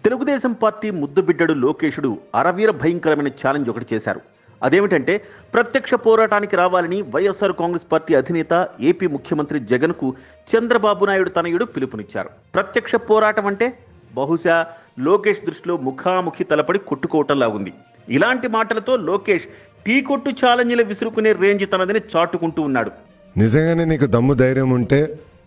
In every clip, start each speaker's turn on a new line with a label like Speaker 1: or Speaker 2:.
Speaker 1: Telugu Desam party ముద్దుబిడ్డడు లోకేషుడు అరవీర భయంకరమైన challenge ఒకటి చేశారు అదేమిటంటే ప్రత్యక్ష పోరాటానికి రావాలని వైఎస్ఆర్ కాంగ్రెస్ పార్టీ అధినేత ఏపీ ముఖ్యమంత్రి జగన్కు చంద్రబాబు నాయుడు తనయుడు పిలుపునిచ్చారు ప్రత్యక్ష పోరాటం అంటే బహుశా లోకేష్ దృష్టిలో ముఖాముఖి తలపడి కొట్టుకోవటంలా ఉంది ఇలాంటి మాటలతో లోకేష్ టీ కొట్టు ఛాలెంజ్లు విసురుకునే రేంజ్ తనదని చాటుకుంటూ ఉన్నాడు
Speaker 2: నిజంగానే నీకు దమ్ము ధైర్యం ఉంటే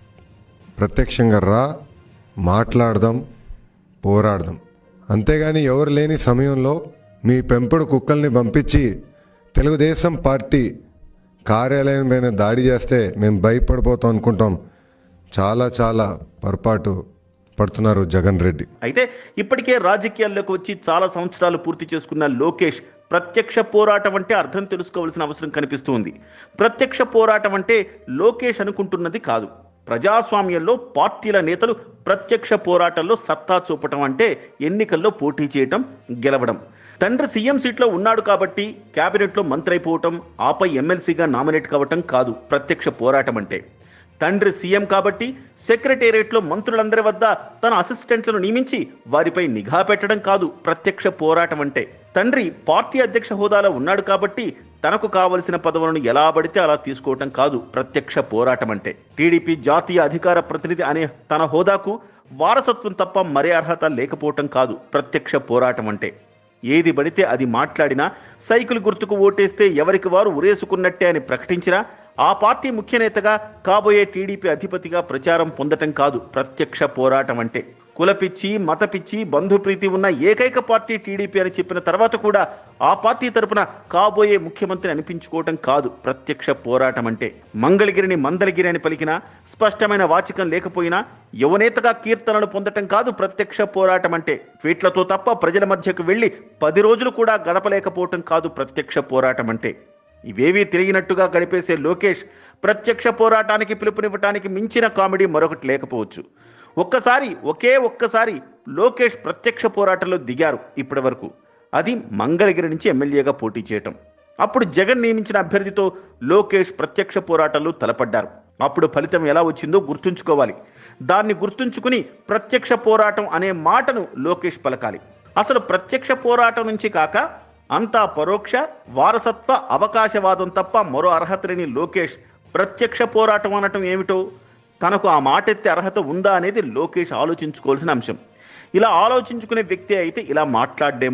Speaker 2: ప్రత్యక్షంగా రా మాట్లాడదాం పోరాడదాం అంతేగాని ఎవరు లేని సమయంలో మీ పెంపుడు కుక్కల్ని పంపించి తెలుగుదేశం పార్టీ కార్యాలయం పైన దాడి చేస్తే మేము భయపడిపోతాం అనుకుంటాం చాలా చాలా పొరపాటు పడుతున్నారు జగన్ రెడ్డి
Speaker 1: అయితే ఇప్పటికే రాజకీయాల్లోకి వచ్చి చాలా సంవత్సరాలు పూర్తి చేసుకున్న లోకేష్ ప్రత్యక్ష పోరాటం అంటే అర్థం తెలుసుకోవాల్సిన అవసరం కనిపిస్తుంది ప్రత్యక్ష పోరాటం అంటే లోకేష్ అనుకుంటున్నది కాదు ప్రజాస్వామ్యంలో పార్టీల నేతలు ప్రత్యక్ష పోరాటంలో సత్తా చూపటం అంటే ఎన్నికల్లో పోటీ చేయటం గెలవడం తండ్రి సీఎం సీట్లో ఉన్నాడు కాబట్టి కేబినెట్లో మంత్రి అయిపోవటం ఆపై ఎమ్మెల్సీగా నామినేట్ కావటం కాదు ప్రత్యక్ష పోరాటం అంటే తండ్రి సీఎం కాబట్టి సెక్రటేరియట్లో మంత్రులందరి వద్ద తన అసిస్టెంట్లను నియమించి వారిపై నిఘా పెట్టడం కాదు ప్రత్యక్ష పోరాటం అంటే తండ్రి పార్టీ అధ్యక్ష హోదాలో ఉన్నాడు కాబట్టి తనకు కావలసిన పదవులను ఎలా పడితే అలా తీసుకోవటం కాదు ప్రత్యక్ష పోరాటం అంటే టీడీపీ జాతీయ అధికార ప్రతినిధి అనే తన హోదాకు వారసత్వం తప్ప మరే అర్హత లేకపోవటం కాదు ప్రత్యక్ష పోరాటం అంటే ఏది పడితే అది మాట్లాడినా సైకిల్ గుర్తుకు ఓటేస్తే ఎవరికి వారు ఉరేసుకున్నట్టే అని ప్రకటించినా ఆ పార్టీ ముఖ్య నేతగా కాబోయే టీడీపీ అధిపతిగా ప్రచారం పొందటం కాదు ప్రత్యక్ష పోరాటం అంటే కులపిచ్చి మతపిచ్చి బంధుప్రీతి ఉన్న ఏకైక పార్టీ టీడీపీ అని చెప్పిన తర్వాత కూడా ఆ పార్టీ తరపున కాబోయే ముఖ్యమంత్రి అనిపించుకోవటం కాదు ప్రత్యక్ష పోరాటం అంటే మంగళగిరిని మందలగిరి అని పలికినా స్పష్టమైన వాచకం లేకపోయినా యువనేతగా కీర్తనలు పొందటం కాదు ప్రత్యక్ష పోరాటం అంటే ట్వీట్లతో తప్ప ప్రజల మధ్యకు వెళ్ళి పది రోజులు కూడా గడపలేకపోవటం కాదు ప్రత్యక్ష పోరాటం అంటే ఇవేవీ తిరిగినట్టుగా గడిపేసే లోకేష్ ప్రత్యక్ష పోరాటానికి పిలుపునివ్వటానికి మించిన కామెడీ మరొకటి లేకపోవచ్చు ఒక్కసారి ఒకే ఒక్కసారి లోకేష్ ప్రత్యక్ష పోరాటంలో దిగారు ఇప్పటి వరకు అది మంగళగిరి నుంచి ఎమ్మెల్యేగా పోటీ చేయటం అప్పుడు జగన్ నియమించిన అభ్యర్థితో లోకేష్ ప్రత్యక్ష పోరాటంలో తలపడ్డారు అప్పుడు ఫలితం ఎలా వచ్చిందో గుర్తుంచుకోవాలి దాన్ని గుర్తుంచుకుని ప్రత్యక్ష పోరాటం అనే మాటను లోకేష్ పలకాలి అసలు ప్రత్యక్ష పోరాటం నుంచి కాక అంతా పరోక్ష వారసత్వ అవకాశవాదం తప్ప మరో అర్హత లేని లోకేష్ ప్రత్యక్ష పోరాటం అనటం ఏమిటో తనకు ఆ మాట ఎత్తే అర్హత ఉందా అనేది లోకేష్ ఆలోచించుకోవాల్సిన అంశం ఇలా ఆలోచించుకునే వ్యక్తి అయితే ఇలా మాట్లాడడం